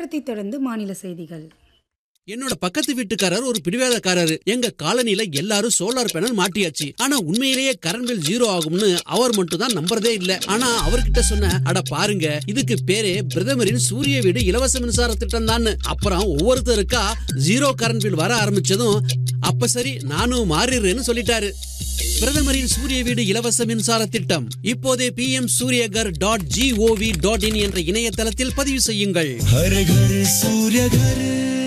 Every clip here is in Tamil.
விளம்பரத்தை தொடர்ந்து மாநில செய்திகள் என்னோட பக்கத்து வீட்டுக்காரர் ஒரு பிடிவாதக்காரரு எங்க காலனில எல்லாரும் சோலார் பேனல் மாட்டியாச்சு ஆனா உண்மையிலேயே கரண்ட் பில் ஜீரோ ஆகும்னு அவர் மட்டும் தான் நம்புறதே இல்ல ஆனா அவர்கிட்ட சொன்ன அட பாருங்க இதுக்கு பேரே பிரதமரின் சூரிய வீடு இலவச மின்சார திட்டம் தான் அப்புறம் ஒவ்வொருத்தருக்கா ஜீரோ கரண்ட் பில் வர ஆரம்பிச்சதும் அப்ப சரி நானும் மாறிடுறேன்னு சொல்லிட்டாரு பிரதமரின் சூரிய வீடு இலவச மின்சார திட்டம் இப்போதே P M Suryaghar dot G O V dot in என்ற இணையதளத்தில் பதிவு செய்யுங்கள் हर घर सूर्य घर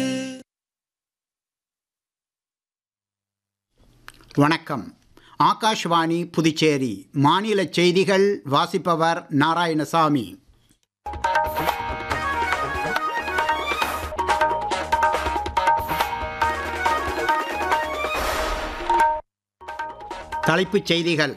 வணக்கம் ஆகாஷ்வாணி புதுச்சேரி மாநில செய்திகள் வாசிப்பவர் நாராயணசாமி தலைப்புச் செய்திகள்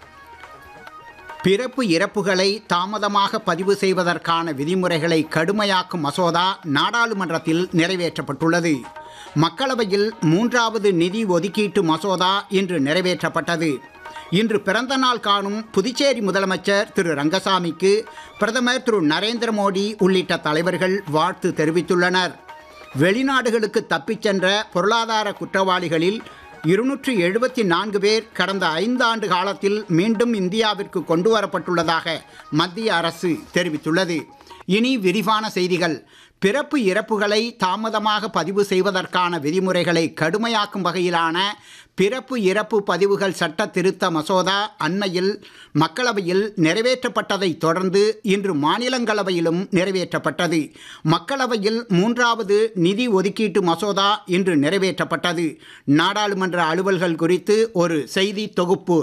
பிறப்பு இறப்புகளை தாமதமாக பதிவு செய்வதற்கான விதிமுறைகளை கடுமையாக்கும் மசோதா நாடாளுமன்றத்தில் நிறைவேற்றப்பட்டுள்ளது மக்களவையில் மூன்றாவது நிதி ஒதுக்கீட்டு மசோதா இன்று நிறைவேற்றப்பட்டது இன்று பிறந்த நாள் காணும் புதுச்சேரி முதலமைச்சர் திரு ரங்கசாமிக்கு பிரதமர் திரு நரேந்திர மோடி உள்ளிட்ட தலைவர்கள் வாழ்த்து தெரிவித்துள்ளனர் வெளிநாடுகளுக்கு தப்பிச் சென்ற பொருளாதார குற்றவாளிகளில் இருநூற்றி எழுபத்தி நான்கு பேர் கடந்த ஐந்தாண்டு காலத்தில் மீண்டும் இந்தியாவிற்கு கொண்டு வரப்பட்டுள்ளதாக மத்திய அரசு தெரிவித்துள்ளது இனி விரிவான செய்திகள் பிறப்பு இறப்புகளை தாமதமாக பதிவு செய்வதற்கான விதிமுறைகளை கடுமையாக்கும் வகையிலான பிறப்பு இறப்பு பதிவுகள் சட்ட திருத்த மசோதா அண்மையில் மக்களவையில் நிறைவேற்றப்பட்டதை தொடர்ந்து இன்று மாநிலங்களவையிலும் நிறைவேற்றப்பட்டது மக்களவையில் மூன்றாவது நிதி ஒதுக்கீட்டு மசோதா இன்று நிறைவேற்றப்பட்டது நாடாளுமன்ற அலுவல்கள் குறித்து ஒரு செய்தி தொகுப்பு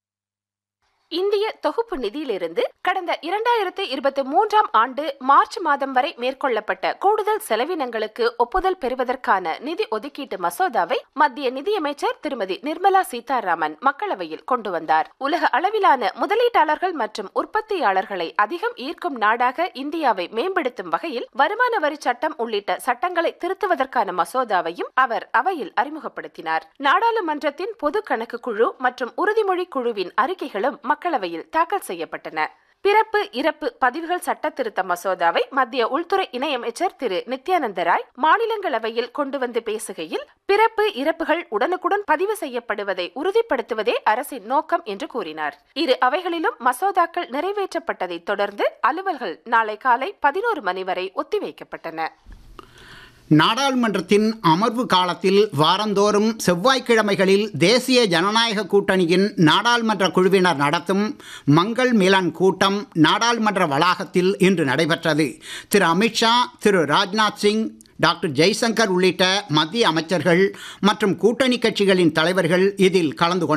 இந்திய தொகுப்பு நிதியிலிருந்து கடந்த இரண்டாயிரத்து இருபத்தி மூன்றாம் ஆண்டு மார்ச் மாதம் வரை மேற்கொள்ளப்பட்ட கூடுதல் செலவினங்களுக்கு ஒப்புதல் பெறுவதற்கான நிதி ஒதுக்கீட்டு மசோதாவை மத்திய நிதியமைச்சர் திருமதி நிர்மலா சீதாராமன் மக்களவையில் கொண்டு வந்தார் உலக அளவிலான முதலீட்டாளர்கள் மற்றும் உற்பத்தியாளர்களை அதிகம் ஈர்க்கும் நாடாக இந்தியாவை மேம்படுத்தும் வகையில் வருமான வரி சட்டம் உள்ளிட்ட சட்டங்களை திருத்துவதற்கான மசோதாவையும் அவர் அவையில் அறிமுகப்படுத்தினார் நாடாளுமன்றத்தின் பொது கணக்கு குழு மற்றும் உறுதிமொழி குழுவின் அறிக்கைகளும் மக்களவையில் தாக்கல் செய்யப்பட்டன பிறப்பு இறப்பு பதிவுகள் சட்ட திருத்த மசோதாவை மத்திய உள்துறை இணையமைச்சர் திரு நித்யானந்த ராய் மாநிலங்களவையில் கொண்டு வந்து பேசுகையில் பிறப்பு இறப்புகள் உடனுக்குடன் பதிவு செய்யப்படுவதை உறுதிப்படுத்துவதே அரசின் நோக்கம் என்று கூறினார் இரு அவைகளிலும் மசோதாக்கள் நிறைவேற்றப்பட்டதை தொடர்ந்து அலுவல்கள் நாளை காலை பதினோரு மணி வரை ஒத்திவைக்கப்பட்டன நாடாளுமன்றத்தின் அமர்வு காலத்தில் வாரந்தோறும் செவ்வாய்க்கிழமைகளில் தேசிய ஜனநாயக கூட்டணியின் நாடாளுமன்ற குழுவினர் நடத்தும் மங்கள் மிலன் கூட்டம் நாடாளுமன்ற வளாகத்தில் இன்று நடைபெற்றது திரு அமித்ஷா திரு ராஜ்நாத் சிங் டாக்டர் ஜெய்சங்கர் உள்ளிட்ட மத்திய அமைச்சர்கள் மற்றும் கூட்டணி கட்சிகளின் தலைவர்கள் இதில் கலந்து கொண்டனர்